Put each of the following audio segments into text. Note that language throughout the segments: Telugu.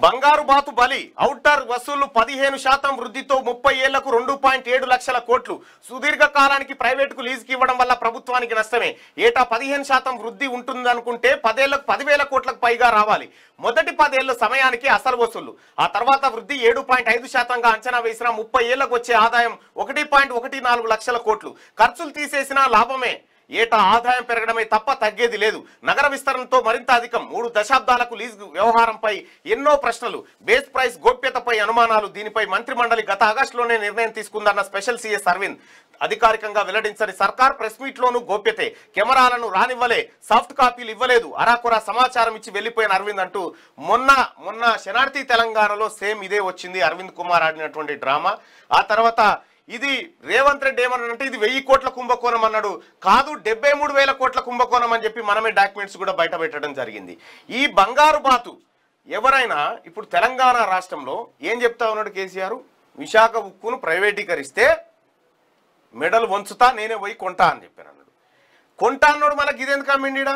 బంగారు బాతు బలి ఔటర్ వసూళ్లు పదిహేను శాతం వృద్ధితో ముప్పై ఏళ్లకు రెండు పాయింట్ ఏడు లక్షల కోట్లు సుదీర్ఘ కాలానికి ప్రైవేటుకు లీజుకి ఇవ్వడం వల్ల ప్రభుత్వానికి నష్టమే ఏటా పదిహేను శాతం వృద్ధి ఉంటుందనుకుంటే పదేళ్లకు పదివేల కోట్లకు పైగా రావాలి మొదటి పదేళ్ల సమయానికి అసలు వసూళ్లు ఆ తర్వాత వృద్ధి ఏడు పాయింట్ ఐదు శాతంగా అంచనా వేసిన ముప్పై ఏళ్లకు వచ్చే ఆదాయం ఒకటి పాయింట్ ఒకటి నాలుగు లక్షల కోట్లు ఖర్చులు తీసేసినా లాభమే ఏటా ఆదాయం పెరగడమే తప్ప తగ్గేది లేదు నగర విస్తరణతో మరింత అధికం మూడు దశాబ్దాలకు లీజు వ్యవహారంపై ఎన్నో ప్రశ్నలు బేస్ ప్రైస్ గోప్యతపై అనుమానాలు దీనిపై మంత్రి మండలి గత ఆగస్టులోనే నిర్ణయం తీసుకుందన్న స్పెషల్ సీఎస్ అరవింద్ అధికారికంగా వెల్లడించని సర్కార్ ప్రెస్ మీట్ లోనూ గోప్యతే కెమెరాలను రానివ్వలే సాఫ్ట్ కాపీలు ఇవ్వలేదు అరాకొరా సమాచారం ఇచ్చి వెళ్లిపోయిన అరవింద్ అంటూ మొన్న మొన్న శనార్థి తెలంగాణలో సేమ్ ఇదే వచ్చింది అరవింద్ కుమార్ ఆడినటువంటి డ్రామా ఆ తర్వాత ఇది రేవంత్ రెడ్డి ఏమన్నాడంటే ఇది వెయ్యి కోట్ల కుంభకోణం అన్నాడు కాదు డెబ్బై మూడు వేల కోట్ల కుంభకోణం అని చెప్పి మనమే డాక్యుమెంట్స్ కూడా బయట పెట్టడం జరిగింది ఈ బంగారు బాతు ఎవరైనా ఇప్పుడు తెలంగాణ రాష్ట్రంలో ఏం చెప్తా ఉన్నాడు కేసీఆర్ విశాఖ ఉక్కును ప్రైవేటీకరిస్తే మెడల్ వంచుతా నేనే పోయి కొంటా అని చెప్పాను అన్నాడు కొంటా అన్నాడు మనకి ఇదెందుకు అమ్మిండిడా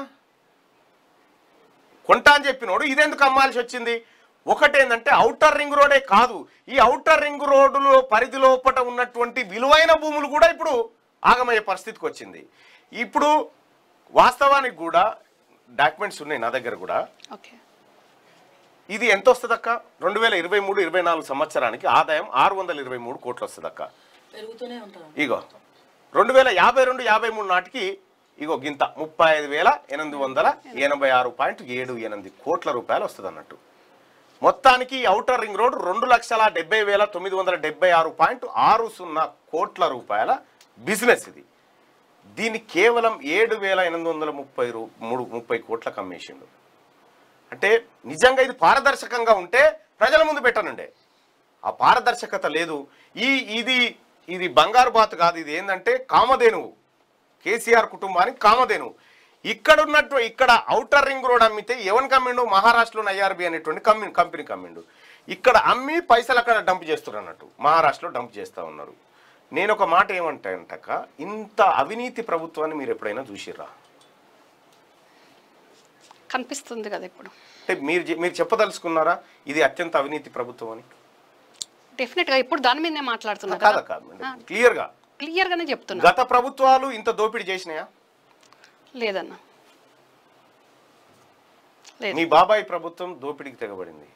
కొంటా అని చెప్పినోడు ఇదెందుకు అమ్మాల్సి వచ్చింది ఒకటేందంటే ఔటర్ రింగ్ రోడే కాదు ఈ ఔటర్ రింగ్ రోడ్డులో పరిధి లోపట ఉన్నటువంటి విలువైన భూములు కూడా ఇప్పుడు ఆగమయ్యే పరిస్థితికి వచ్చింది ఇప్పుడు వాస్తవానికి కూడా డాక్యుమెంట్స్ ఉన్నాయి నా దగ్గర కూడా ఓకే ఇది ఎంత వస్తుంది అక్క రెండు వేల ఇరవై మూడు ఇరవై నాలుగు సంవత్సరానికి ఆదాయం ఆరు వందల ఇరవై మూడు కోట్లు వస్తుంది అక్క పెరుగుతూనే ఉంటుంది ఇగో రెండు వేల యాభై రెండు యాభై మూడు నాటికి ఇగో గింత ముప్పై ఐదు వేల ఎనిమిది వందల ఎనభై ఆరు పాయింట్ ఏడు ఎనిమిది కోట్ల రూపాయలు వస్తుంది అన్నట్టు మొత్తానికి ఈ ఔటర్ రింగ్ రోడ్ రెండు లక్షల డెబ్బై వేల తొమ్మిది వందల డెబ్బై ఆరు పాయింట్ ఆరు సున్నా కోట్ల రూపాయల బిజినెస్ ఇది దీన్ని కేవలం ఏడు వేల ఎనిమిది వందల ముప్పై రూ మూడు ముప్పై కోట్లకు అమ్మేసిండు అంటే నిజంగా ఇది పారదర్శకంగా ఉంటే ప్రజల ముందు పెట్టనుండే ఆ పారదర్శకత లేదు ఈ ఇది ఇది బంగారు బాతు కాదు ఇది ఏంటంటే కామధేనువు కేసీఆర్ కుటుంబానికి కామధేనువు ఇక్కడ ఉన్నట్టు ఇక్కడ ఔటర్ రింగ్ రోడ్ అమ్మితే ఎవరికి అమ్మిండు మహారాష్ట్రలో ఐఆర్బి అనేటువంటి కంపెనీ కంపెనీకి అమ్మిండు ఇక్కడ అమ్మి పైసలు అక్కడ డంప్ చేస్తున్నారు అన్నట్టు మహారాష్ట్రలో డంప్ చేస్తూ ఉన్నారు నేను ఒక మాట ఏమంటాయంటక ఇంత అవినీతి ప్రభుత్వాన్ని మీరు ఎప్పుడైనా చూసిర్రా కనిపిస్తుంది కదా ఇప్పుడు అంటే మీరు చె- మీరు చెప్పదలుచుకున్నారా ఇది అత్యంత అవినీతి ప్రభుత్వం అని డెఫినెట్ గా ఇప్పుడు దాని మీదనే మాట్లాడుతున్నా కాదా కదా కాదు క్లియర్గా క్లియర్ గానే చెప్తున్నా గత ప్రభుత్వాలు ఇంత దోపిడీ చేసినాయా లేదన్న లేదు మీ బాబాయ్ ప్రభుత్వం దోపిడీకి తెగబడింది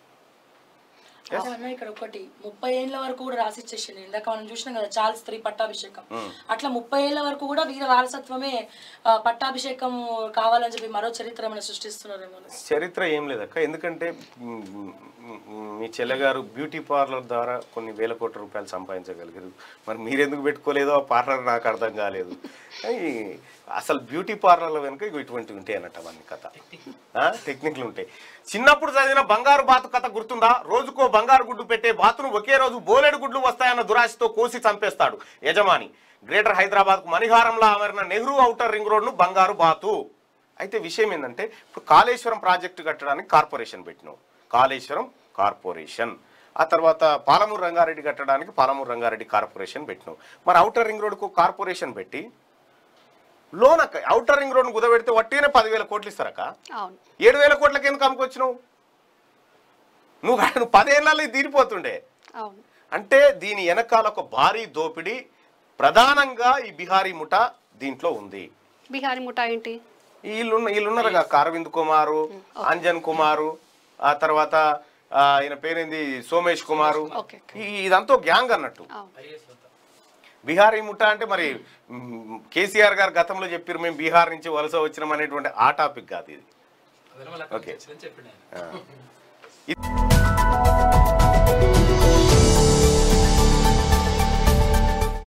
అన్న ఇక్కడ ఒకటి ముప్పై ఏళ్ళ వరకు కూడా రాసిచ్చేసింది ఇందాక మనం చూసినాం కదా చార్ల్స్ త్రీ పట్టాభిషేకం అట్లా ముప్పై ఏళ్ళ వరకు కూడా వీర వారసత్వమే ఆ, పట్టాభిషేకం కావాలని చెప్పి మరో చరిత్ర ఏమైనా సృష్టిస్తున్నారేమో అని. చరిత్ర ఏం లేదక్క ఎందుకంటే మ్, మ్, మ్, మీ చెల్లెగారు బ్యూటీ పార్లర్ ద్వారా కొన్ని వేల కోట్ల రూపాయలు సంపాదించగలిగారు మరి మీరెందుకు పెట్టుకోలేదో ఆ పార్లర్ నాకు అర్థం కాలేదు కానీ అసలు బ్యూటీ పార్లర్ల వెనుక ఇగో ఇటువంటివి ఉంటాయి అన్నట్టు అవన్నీ కథ ఆ, టెక్నిక్లు ఉంటాయి చిన్నప్పుడు చదివిన బంగారు బాతు కథ గుర్తుందా రోజుకో బంగారు గుడ్డు పెట్టే బాతును ఒకే రోజు బోలెడు గుడ్లు వస్తాయన్న దురాశతో కోసి చంపేస్తాడు యజమాని గ్రేటర్ హైదరాబాద్ కు మణిహారంలో అమరిన నెహ్రూ ఔటర్ రింగ్ రోడ్ను బంగారు బాతు అయితే విషయం ఏంటంటే ఇప్పుడు కాళేశ్వరం ప్రాజెక్టు కట్టడానికి కార్పొరేషన్ పెట్టినావు కాళేశ్వరం కార్పొరేషన్ ఆ తర్వాత పాలమూరు రంగారెడ్డి కట్టడానికి పాలమూరు రంగారెడ్డి కార్పొరేషన్ పెట్టినావు మరి ఔటర్ రింగ్ రోడ్కు కార్పొరేషన్ పెట్టి లోన్ అక్క ఔటర్ రింగ్ రోడ్ను కుదబెడితే వట్టిగానే పదివేల కోట్లు ఇస్తారక్క అవును ఏడు వేల కోట్లకి ఎందుకు అమ్ముకొచ్చినావు నువ్వు నువ్వు పదేళ్ళలో ఇది తీరిపోతుండే అవును అంటే దీని వెనకాల ఒక భారీ దోపిడీ ప్రధానంగా ఈ బిహారీ ముఠా దీంట్లో ఉంది బీహారీ ముఠా ఏంటి వీళ్ళున్న వీళ్ళున్నారు కదా అరవింద్ కుమారు అంజన్ కుమారు ఆ తర్వాత ఆ, ఆయన పేరేంది సోమేష్ కుమారు ఓకే ఈ- ఇదంతా గ్యాంగ్ అన్నట్టు అవును బీహారీ ముఠా అంటే మరి మ్, కేసీఆర్ గారు గతంలో చెప్పారు మేము బీహార్ నుంచి వలస వచ్చినాం అనేటువంటి ఆ టాపిక్ కాదు ఇది అదే ఓకే. చెప్పిన ఆ. ఇది-